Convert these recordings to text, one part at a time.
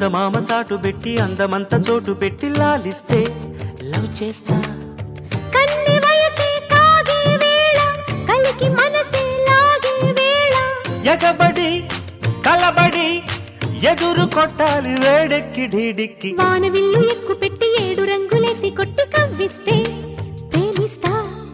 చందమామ చాటు పెట్టి అందమంత చోటు పెట్టి లాలిస్తే లవ్ చేస్తా కన్ని వయసే కాగే వేళ కలికి మనసే లాగే వేళ ఎగబడి కలబడి ఎదురు కొట్టాలి వేడెక్కి ఢీడిక్కి వానవిల్లు ఎక్కు పెట్టి ఏడు రంగులేసి కొట్టి కవ్విస్తే ప్రేమిస్తా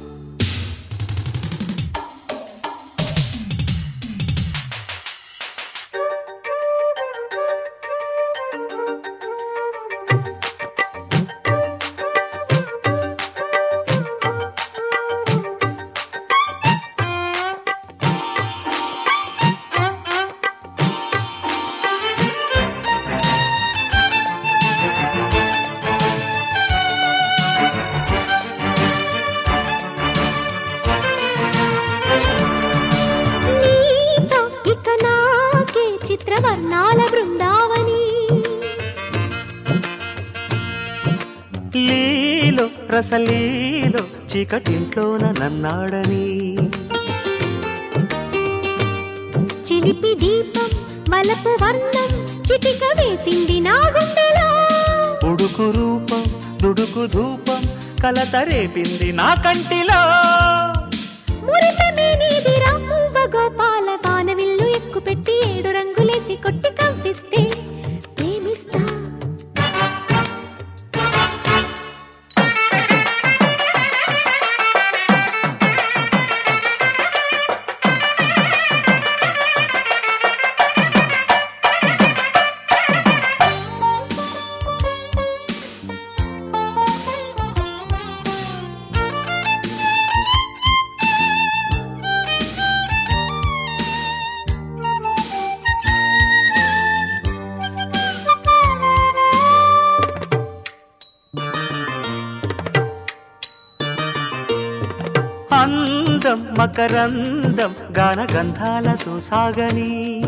నీతో ఇక నాకే చిత్రవర్ణాల బృందావని లీలో రసలీలో చీకటింట్లోన నన్నాడని చిలిపి దీపం వలపు వర్ణం చిటిక వేసింది నా గుండెలో ఉడుకు రూపం దుడుకు ధూపం కలత రేపింది నా కంటిలో మురితమే నీదిరా మువ్వ గోపాల వానవిల్లు ఎక్కు పెట్టి ఏడు రంగులేసి కొట్టి కవ్విస్తే ప్రేమిస్తా అందం మకరందం గాన గంధాలతో సాగని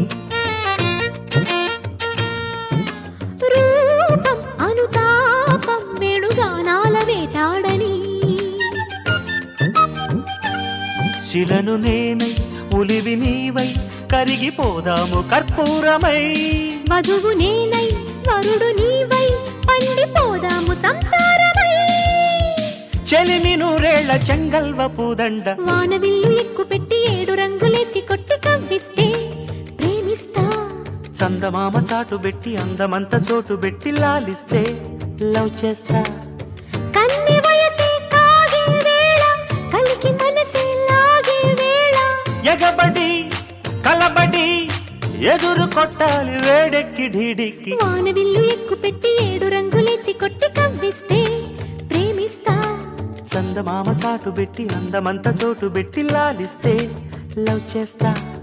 రూపం అనుతాపం వేణుగానాల వేటాడని శిలను నేనై ఉలివి నీవై కరిగిపోదాము కర్పూరమై వధువు నేనై వరుడు నీవై పండిపోదాము సంసారమై చెలిమి నూరేళ్ల చెంగల్వ పూదండ వానవిల్లు ఎక్కు పెట్టి ఏడు రంగులేసి కొట్టి కవ్విస్తే ప్రేమిస్తా చందమామ చాటు పెట్టి అందమంత చోటు పెట్టి లాలిస్తే లవ్ చేస్తా కన్ని వయసే కాగే వేళ కలికి మనసే లాగే వేళ ఎగబడి కలబడి ఎదురు కొట్టాలి వేడెక్కి ఢీడిక్కి వానవిల్లు ఎక్కు పెట్టి ఏడు రంగులేసి కొట్టి కవ్విస్తే ప్రేమిస్తా చందమామ చాటు పెట్టి అందమంత చోటు పెట్టి లాలిస్తే లవ్ చేస్తా